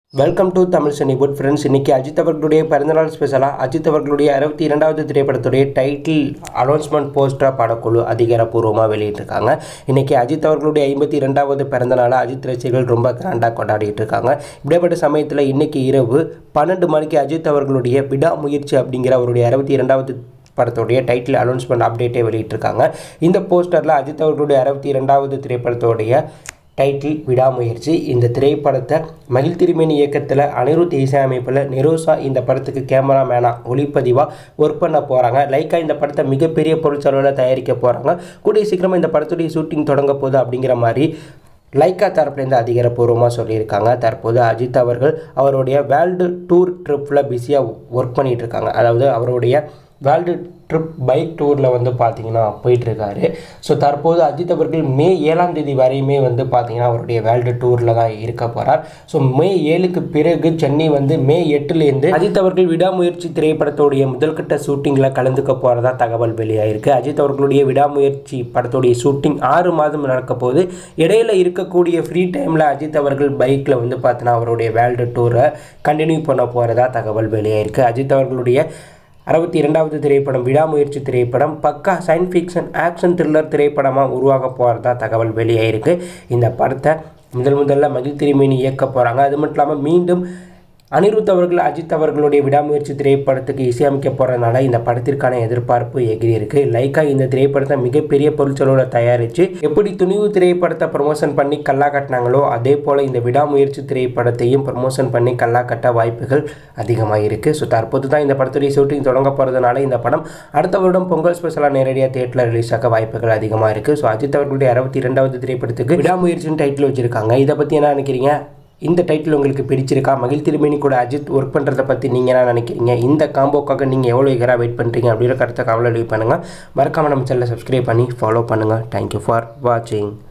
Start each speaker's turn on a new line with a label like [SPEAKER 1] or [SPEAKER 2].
[SPEAKER 1] welcome to Tamil சனி good friends இன்னைக்கு அஜித் அவர்களுடைய பிறந்தநாள் ஸ்பெஷலாக அஜித் அவர்களுடைய அறுபத்தி இரண்டாவது திரைப்படத்துடைய டைட்டில் அனௌன்ஸ்மெண்ட் போஸ்டராக படக்குழு அதிகாரப்பூர்வமாக வெளியிட்டிருக்காங்க இன்னைக்கு அஜித் அவர்களுடைய ஐம்பத்தி இரண்டாவது பிறந்தநாளை அஜித் ரசிகர்கள் ரொம்ப கிராண்டாக கொண்டாடிட்டு இருக்காங்க இப்படிப்பட்ட சமயத்தில் இன்னைக்கு இரவு பன்னெண்டு மணிக்கு அஜித் அவர்களுடைய விடாமுயற்சி அப்படிங்கிற அவருடைய அறுபத்தி இரண்டாவது படத்துடைய டைட்டில் அனௌன்ஸ்மெண்ட் அப்டேட்டை வெளியிட்டிருக்காங்க இந்த போஸ்டரில் அஜித் அவர்களுடைய அறுபத்தி இரண்டாவது திரைப்படத்துடைய டைட்டில் விடாமுயற்சி இந்த திரைப்படத்தை மகிழ் திருமேனி இயக்கத்தில் அனிருத் இசையமைப்பில் நிரோசா இந்த படத்துக்கு கேமராமேனாக ஒளிப்பதிவாக ஒர்க் பண்ண போகிறாங்க லைக்கா இந்த படத்தை மிகப்பெரிய பொருட்செலவில் தயாரிக்க போகிறாங்க கூடிய சீக்கிரமாக இந்த படத்துடைய ஷூட்டிங் தொடங்க போகுது அப்படிங்கிற மாதிரி லைக்கா தரப்புலேருந்து அதிகாரப்பூர்வமாக சொல்லியிருக்காங்க தற்போது அஜித் அவர்கள் அவருடைய வேர்ல்டு டூர் ட்ரிப்பில் பிஸியாக ஒர்க் பண்ணிகிட்டு இருக்காங்க அதாவது அவருடைய வேர்ல்டு ட்ரிப் பைக் டூரில் வந்து பார்த்தீங்கன்னா போயிட்டுருக்காரு ஸோ தற்போது அஜித் அவர்கள் மே ஏழாம் தேதி வரையுமே வந்து பார்த்தீங்கன்னா அவருடைய வேர்ல்டு டூரில் தான் இருக்க போகிறார் ஸோ மே ஏழுக்கு பிறகு சென்னை வந்து மே எட்டுலேருந்து அஜித் அவர்கள் விடாமுயற்சி திரைப்படத்துடைய முதல்கட்ட ஷூட்டிங்கில் கலந்துக்க போகிறதா தகவல் வெளியாயிருக்கு அஜித் அவர்களுடைய விடாமுயற்சி படத்துடைய ஷூட்டிங் ஆறு மாதம் நடக்க போகுது இடையில இருக்கக்கூடிய ஃப்ரீ டைமில் அஜித் அவர்கள் பைக்கில் வந்து பார்த்தீங்கன்னா அவருடைய வேர்ல்டு டூரை கண்டினியூ பண்ண போகிறதா தகவல் வெளியாயிருக்கு அஜித் அவர்களுடைய அறுபத்தி இரண்டாவது திரைப்படம் விடாமுயற்சி திரைப்படம் பக்கா சயின்ஸ் ஃபிக்ஷன் ஆக்ஷன் த்ரில்லர் திரைப்படமாக உருவாக போகிறதா தகவல் வெளியாயிருக்கு இந்த படத்தை முதல் முதல்ல மகிழ் திருமேனி இயக்க போகிறாங்க அது மட்டும் இல்லாமல் மீண்டும் அனிருத் அவர்கள் அஜித் அவர்களுடைய விடாமுயற்சி திரைப்படத்துக்கு இசையமைக்க போகிறதுனால இந்த படத்திற்கான எதிர்பார்ப்பு எகிரி இருக்கு லைக்கா இந்த திரைப்படத்தை மிகப்பெரிய பொருட்செலவோட தயாரித்து எப்படி துணிவு திரைப்படத்தை ப்ரமோஷன் பண்ணி கல்லா கட்டினாங்களோ அதே போல் இந்த விடாமுயற்சி திரைப்படத்தையும் ப்ரமோஷன் பண்ணி கல்லா கட்ட வாய்ப்புகள் அதிகமாக இருக்குது ஸோ தற்போது தான் இந்த படத்துடைய ஷூட்டிங் தொடங்க போகிறதுனால இந்த படம் அடுத்த வருடம் பொங்கல் ஸ்பெஷலாக நேரடியாக தேட்டரில் ரிலீஸ் ஆக வாய்ப்புகள் அதிகமாக இருக்குது ஸோ அஜித் அவர்களுடைய அறுபத்தி இரண்டாவது திரைப்படத்துக்கு விடாமுயற்சின்னு டைட்டில் வச்சிருக்காங்க இதை பற்றி என்ன நினைக்கிறீங்க இந்த டைட்டில் உங்களுக்கு பிடிச்சிருக்கா மகிழ் திருமேனி கூட அஜித் ஒர்க் பண்ணுறதை பற்றி நீங்கள் என்ன நினைக்கிறீங்க இந்த காம்போக்காக நீங்கள் எவ்வளோ எகராக வெயிட் பண்ணுறீங்க அப்படின்ற கருத்தை கவலை லீவ் பண்ணுங்கள் மறக்காமல் நம்ம சேனலை சப்ஸ்கிரைப் பண்ணி ஃபாலோ பண்ணுங்கள் தேங்க்யூ ஃபார் வாட்சிங்